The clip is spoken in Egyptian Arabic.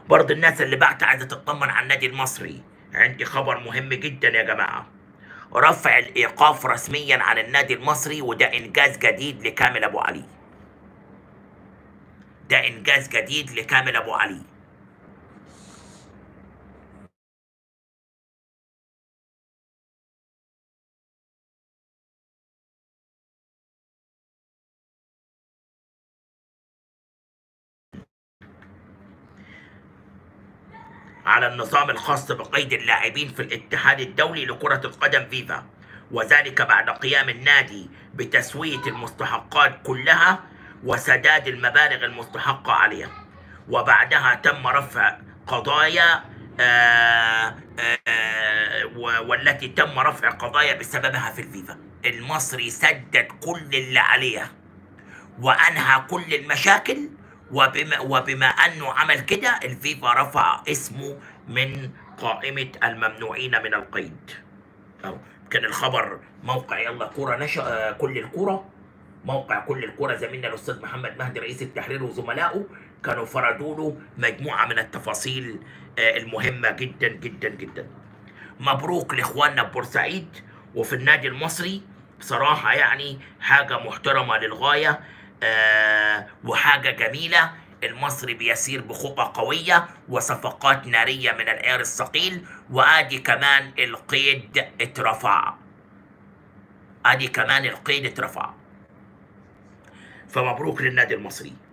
برضه الناس اللي بعت عايزه تطمن على النادي المصري عندي خبر مهم جدا يا جماعه رفع الايقاف رسميا عن النادي المصري وده انجاز جديد لكامل ابو علي ده انجاز جديد لكامل ابو علي على النظام الخاص بقيد اللاعبين في الاتحاد الدولي لكرة القدم فيفا وذلك بعد قيام النادي بتسوية المستحقات كلها وسداد المبالغ المستحقة عليها وبعدها تم رفع قضايا آه آه و- والتي تم رفع قضايا بسببها في الفيفا المصري سدد كل اللي عليه وانهى كل المشاكل وبما وبما انه عمل كده الفيفا رفع اسمه من قائمه الممنوعين من القيد أو كان الخبر موقع يلا كوره نشا آه، كل الكوره موقع كل الكوره زميلنا الاستاذ محمد مهدي رئيس التحرير وزملائه كانوا فرضوا له مجموعه من التفاصيل آه، المهمه جدا جدا جدا مبروك لاخواننا ببورسعيد وفي النادي المصري بصراحة يعني حاجة محترمة للغاية آه وحاجة جميلة المصري بيسير بخطى قوية وصفقات نارية من العيار الثقيل وادي كمان القيد اترفع ادي كمان القيد اترفع فمبروك للنادي المصري